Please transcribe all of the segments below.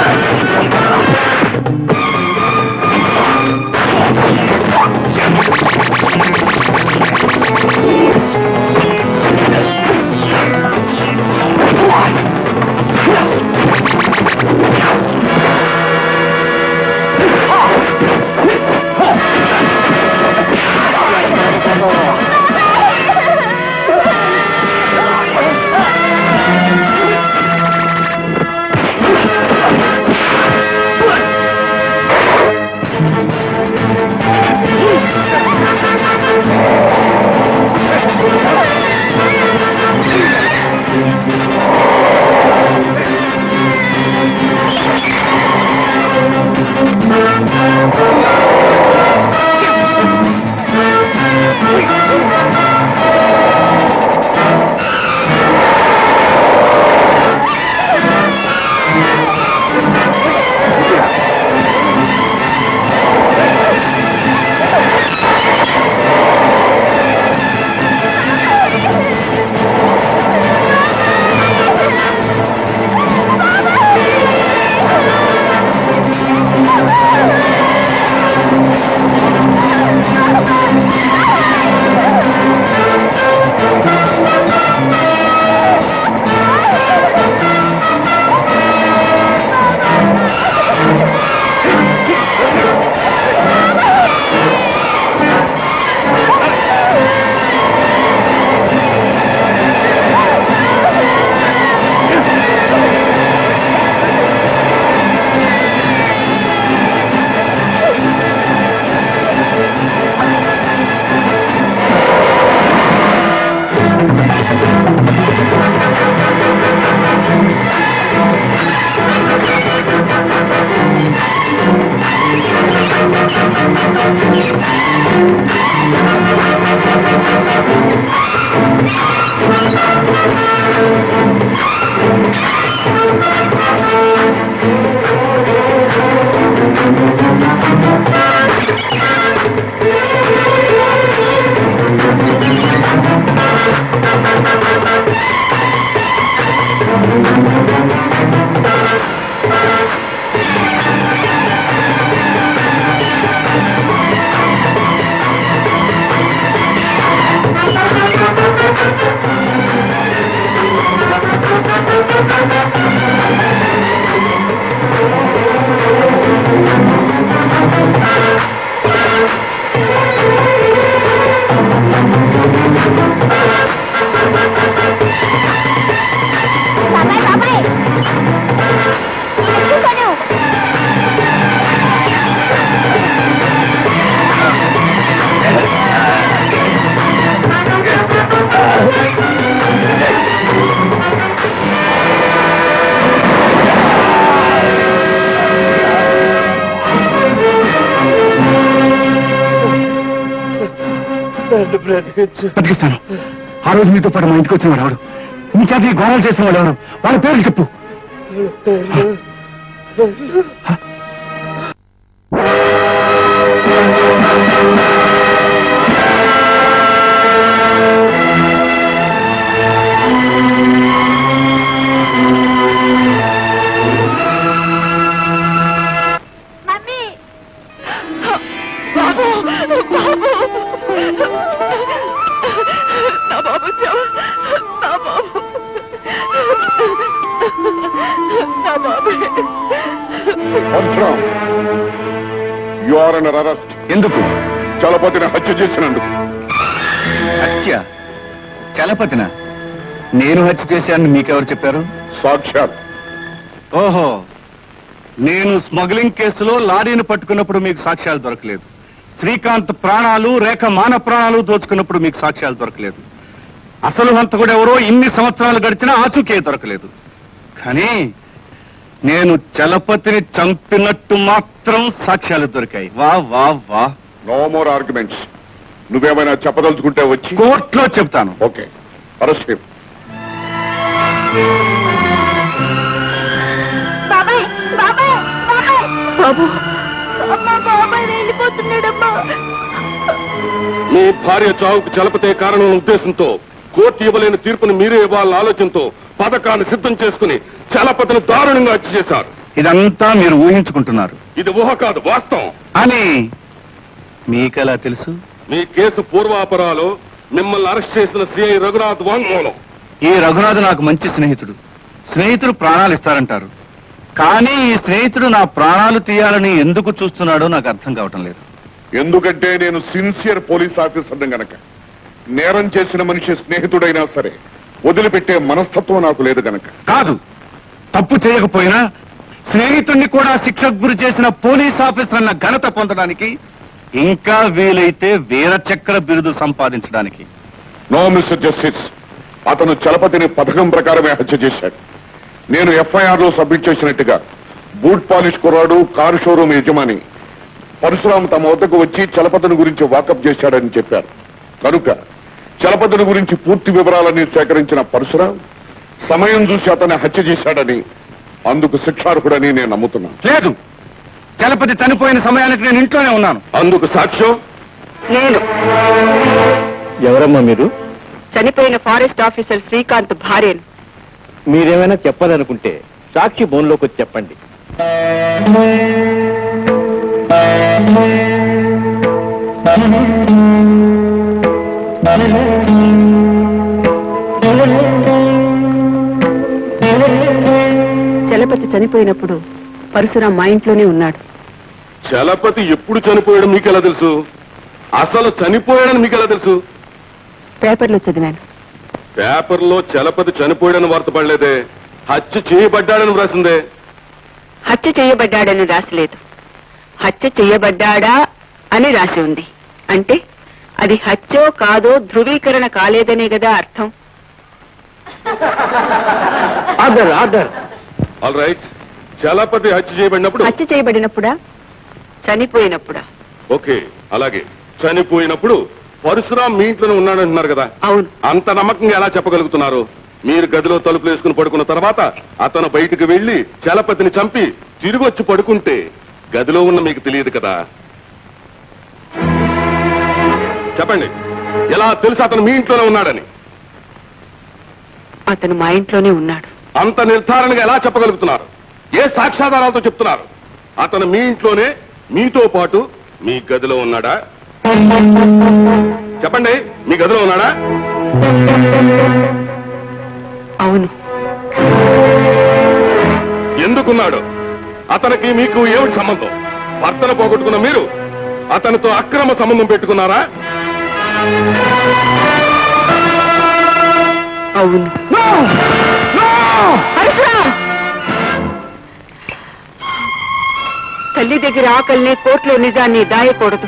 బాబాయ్ బాబాయ్ చూశాను బతికిస్తాను ఆ రోజు మీతో పాటు మా ఇంటికి వచ్చిన వాడు ఎవడు మీ చేత ఈ ఘోరాలు చేసిన వాడు ఎవరు వాళ్ళ పేర్లు చెప్పు మమ్మీ బాబు బాబు నా బాబు చావు. నా బాబు నా బాబు యు ఆర్ అన్ అరెస్ట్ ఎందుకు చలపతిని హత్య చేసినందుకు హత్య చలపతిన నేను హత్య చేశానని మీకెవరు చెప్పారు సాక్షాత్ ఓహో నేను స్మగ్లింగ్ కేసులో లారీని పట్టుకున్నప్పుడు మీకు సాక్ష్యాలు దొరకలేదు శ్రీకాంత్ ప్రాణాలు రేఖ మాన ప్రాణాలు దోచుకున్నప్పుడు మీకు సాక్ష్యాలు దొరకలేదు అసలు హంతకుడు ఎవరో ఇన్ని సంవత్సరాలు గడిచినా ఆచూకే దొరకలేదు కానీ నేను చలపతిని చంపినట్టు మాత్రం సాక్ష్యాలు దొరికాయి వా వా వా నో మోర్ ఆర్గ్యుమెంట్స్ నువ్వేమైనా చెప్పదలుచుకుంటే వచ్చి కోర్టులో చెప్తాను ఓకే అరెస్ట్ హిమ్ బాబాయ్ బాబాయ్ బాబాయ్ బాబు అమ్మా బాబాయ్ వెళ్ళిపోతున్నాడమ్మా నీ భార్య చావుకు చలపతే కారణం ఉద్దేశంతో కోర్టు ఇవ్వలేని తీర్పును మీరే ఇవ్వాలన్న ఆలోచనతో పథకాన్ని సిద్ధం చేసుకుని చలపతిని దారుణంగా హత్య చేశారు ఇదంతా మీరు ఊహించుకుంటున్నారు ఇది ఊహ కాదు వాస్తవం అని మీకెలా తెలుసు మీ కేసు పూర్వాపరాలు మిమ్మల్ని అరెస్ట్ చేసిన సిఐ రఘునాథ్ వాంగ్మూలం ఈ రఘునాథ్ నాకు మంచి స్నేహితుడు స్నేహితుడు ప్రాణాలు ఇస్తారంటారు కానీ ఈ స్నేహితుడు నా ప్రాణాలు తీయాలని ఎందుకు చూస్తున్నాడో నాకు అర్థం కావటం లేదు ఎందుకంటే నేను సిన్సియర్ పోలీస్ ఆఫీసర్ని గనక నేరం చేసిన మనిషి స్నేహితుడైనా సరే వదిలిపెట్టే మనస్తత్వం నాకు లేదు గనక కాదు తప్పు చేయకపోయినా స్నేహితుణ్ణి కూడా శిక్షకు గురి చేసిన పోలీస్ ఆఫీసర్ అన్న ఘనత పొందడానికి ఇంకా వీలైతే వీర చక్ర బిరుదు సంపాదించడానికి నో మిస్టర్ జస్టిస్ అతను చలపతిని పథకం ప్రకారమే హత్య చేశాడు నేను ఎఫ్ఐఆర్ లో సబ్మిట్ చేసినట్టుగా బూట్ పాలిష్ కుర్రాడు కారు షోరూమ్ యజమాని పరశురామ్ తమ వద్దకు వచ్చి చలపతిని గురించి వాకప్ చేశాడని చెప్పారు కనుక చలపతిని గురించి పూర్తి వివరాలన్నీ సేకరించిన పరశురాం సమయం చూసి అతన్ని హత్య చేశాడని అందుకు శిక్షార్హుడని నేను నమ్ముతున్నాను లేదు చలపతి చనిపోయిన సమయానికి నేను ఇంట్లోనే ఉన్నాను అందుకు సాక్ష్యం నేను ఎవరమ్మా మీరు చనిపోయిన ఫారెస్ట్ ఆఫీసర్ శ్రీకాంత్ భార్యను మీరేమైనా చెప్పాలనుకుంటే సాక్షి బోన్లోకి వచ్చి చెప్పండి చలపతి చనిపోయినప్పుడు పరశురాం మా ఇంట్లోనే ఉన్నాడు చలపతి ఎప్పుడు చనిపోయాడు మీకెలా తెలుసు అసలు చనిపోయాడని మీకెలా తెలుసు పేపర్లో చదివాను పేపర్లో చలపతి చనిపోయాడని వార్త పడలేదే హత్య చేయబడ్డాడని వ్రాసిందే హత్య చేయబడ్డాడని రాసలేదు హత్య చేయబడ్డాడా అని రాసి ఉంది అంటే అది హత్యో కాదో ధృవీకరణ కాలేదనే కదా అర్థం order order all right Chalapathi హత్య చేయబడినప్పుడు హత్య చేయబడినప్పుడా చనిపోయినప్పుడా ఓకే అలాగే చనిపోయినప్పుడు పరశురాం మీ ఇంట్లోనే ఉన్నాడంటున్నారు కదా అవును అంత నమ్మకంగా ఎలా చెప్పగలుగుతున్నారు మీరు గదిలో తలుపులు వేసుకుని పడుకున్న తర్వాత అతను బయటికి వెళ్లి చలపతిని చంపి తిరిగి వచ్చి పడుకుంటే గదిలో ఉన్న మీకు తెలియదు కదా చెప్పండి ఎలా తెలుసు అతను మీ ఇంట్లోనే ఉన్నాడని అతను మా ఇంట్లోనే ఉన్నాడు అంత నిర్ధారణగా ఎలా చెప్పగలుగుతున్నారు ఏ సాక్ష్యాధారాలతో చెప్తున్నారు అతను మీ ఇంట్లోనే మీతో పాటు మీ గదిలో ఉన్నాడా చెప్పండి మీ గదిలో ఉన్నాడా అవును ఎందుకున్నాడు అతనికి మీకు ఏమిటి సంబంధం భర్తను పోగొట్టుకున్న మీరు అతనితో అక్రమ సంబంధం పెట్టుకున్నారా అవును పరశురాం! తల్లి దగ్గర ఆకలిని కోర్టులో నిజాన్ని దాయకూడదు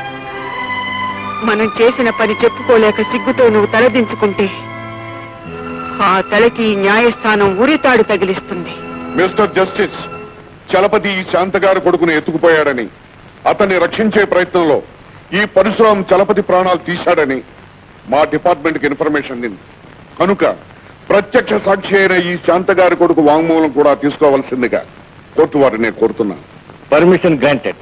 మనం చేసిన పని చెప్పుకోలేక సిగ్గుతో నువ్వు తలదించుకుంటే ఆ తలకి న్యాయస్థానం ఉరితాడు తగిలిస్తుంది మిస్టర్ జస్టిస్ చలపతి ఈ శాంతగారు కొడుకును ఎత్తుకుపోయాడని అతన్ని రక్షించే ప్రయత్నంలో ఈ పరశురాం చలపతి ప్రాణాలు తీశాడని మా డిపార్ట్మెంట్ కి ఇన్ఫర్మేషన్ అందింది కనుక ప్రత్యక్ష సాక్షి అయిన ఈ శాంతగారి కొడుకు వాంగ్మూలం కూడా తీసుకోవాల్సిందిగా కోర్టు వారిని కోరుతున్నాను పర్మిషన్ గ్రాంటెడ్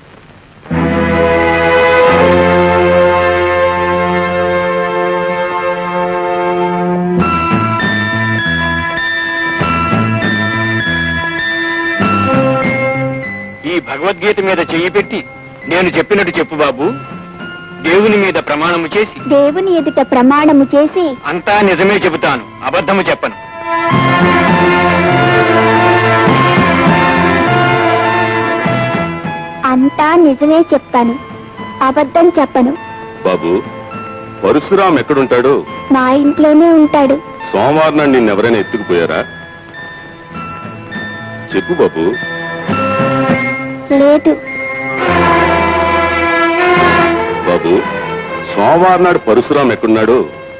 ఈ భగవద్గీత మీద చెయ్యి పెట్టి నేను చెప్పినట్టు చెప్పు బాబు దేవుని మీద ప్రమాణము చేసి దేవుని ఎదుట ప్రమాణము చేసి అంతా నిజమే చెబుతాను అబద్ధము చెప్పను అంతా నిజమే చెప్తాను అబద్ధం చెప్పను బాబు పరశురాం ఎక్కడుంటాడు మా ఇంట్లోనే ఉంటాడు సోమవారం నాడు నిన్ను ఎవరైనా ఎత్తుకుపోయారా చెప్పు బాబు లేదు బాబు సోమవారం నాడు పరశురాం ఎక్కడున్నాడు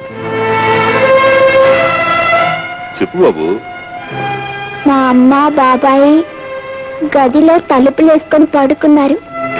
చెప్పు బాబు మా అమ్మ బాబాయి గదిలో తలుపులేసుకొని పడుకున్నారు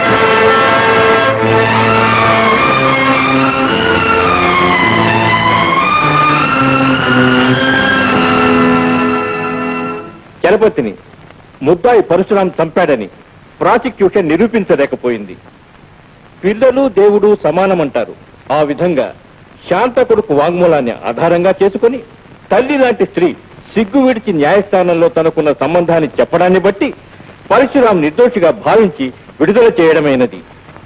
చలపతిని ముద్దాయి పరశురాం చంపాడని ప్రాసిక్యూషన్ నిరూపించలేకపోయింది పిల్లలు దేవుడు సమానమంటారు ఆ విధంగా శాంత కొడుకు వాంగ్మూలాన్ని ఆధారంగా చేసుకుని తల్లి లాంటి స్త్రీ సిగ్గు విడిచి న్యాయస్థానంలో తనకున్న సంబంధాన్ని చెప్పడాన్ని బట్టి పరశురాం నిర్దోషిగా భావించి విడుదల చేయడమైనది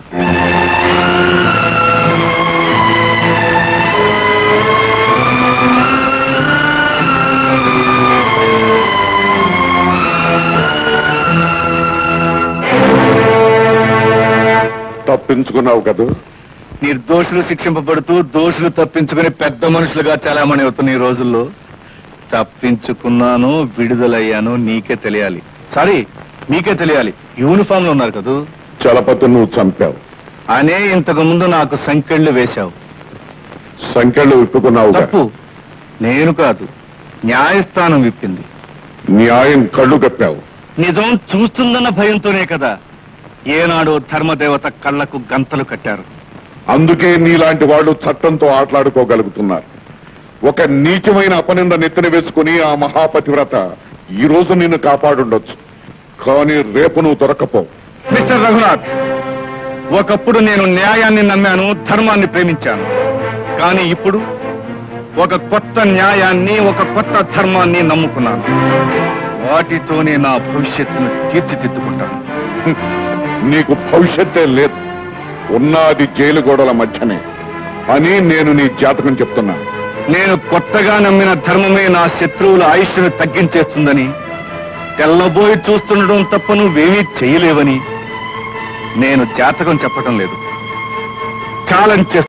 తప్పించుకున్నావు కదూ నిర్దోషులు శిక్షింపబడుతూ దోషులు తప్పించుకుని పెద్ద మనుషులుగా చలామణి అవుతున్న ఈ రోజుల్లో తప్పించుకున్నాను విడుదలయ్యాను నీకే తెలియాలి సారీ మీకే తెలియాలి యూనిఫామ్ లో ఉన్నారు కదూ చలపతి నువ్వు చంపావు అనే ఇంతకు ముందు నాకు సంకెళ్ళు వేశావు సంఖ్యలు విప్పుకున్నావు తప్పు నేను కాదు న్యాయస్థానం విప్పింది న్యాయం కళ్ళు కప్పావు నిజం చూస్తుందన్న భయంతోనే కదా ఏనాడు ధర్మదేవత కళ్ళకు గంతలు కట్టారు అందుకే నీలాంటి వాళ్ళు చట్టంతో ఆటలాడుకోగలుగుతున్నారు ఒక నీచమైన అపనింద నెత్తిన వేసుకుని ఆ మహాపతివ్రత ఈ రోజు నిన్ను కాపాడుండొచ్చు కానీ రేపు నువ్వు దొరకపోవు మిస్టర్ రఘునాథ్ ఒకప్పుడు నేను న్యాయాన్ని నమ్మాను ధర్మాన్ని ప్రేమించాను కానీ ఇప్పుడు ఒక కొత్త న్యాయాన్ని ఒక కొత్త ధర్మాన్ని నమ్ముకున్నాను వాటితోనే నా భవిష్యత్తును తీర్చిదిద్దుకుంటాను నీకు భవిష్యత్తే లేదు ఉన్నది జైలు గోడల మధ్యనే అని నేను నీ జాతకం చెప్తున్నా నేను కొత్తగా నమ్మిన ధర్మమే నా శత్రువుల ఆయుష్ను తగ్గించేస్తుందని తెల్లబోయి చూస్తుండడం తప్ప నువ్వేమీ చేయలేవని నేను జాతకం చెప్పటం లేదు ఛాలెంజ్ చేస్తున్నాను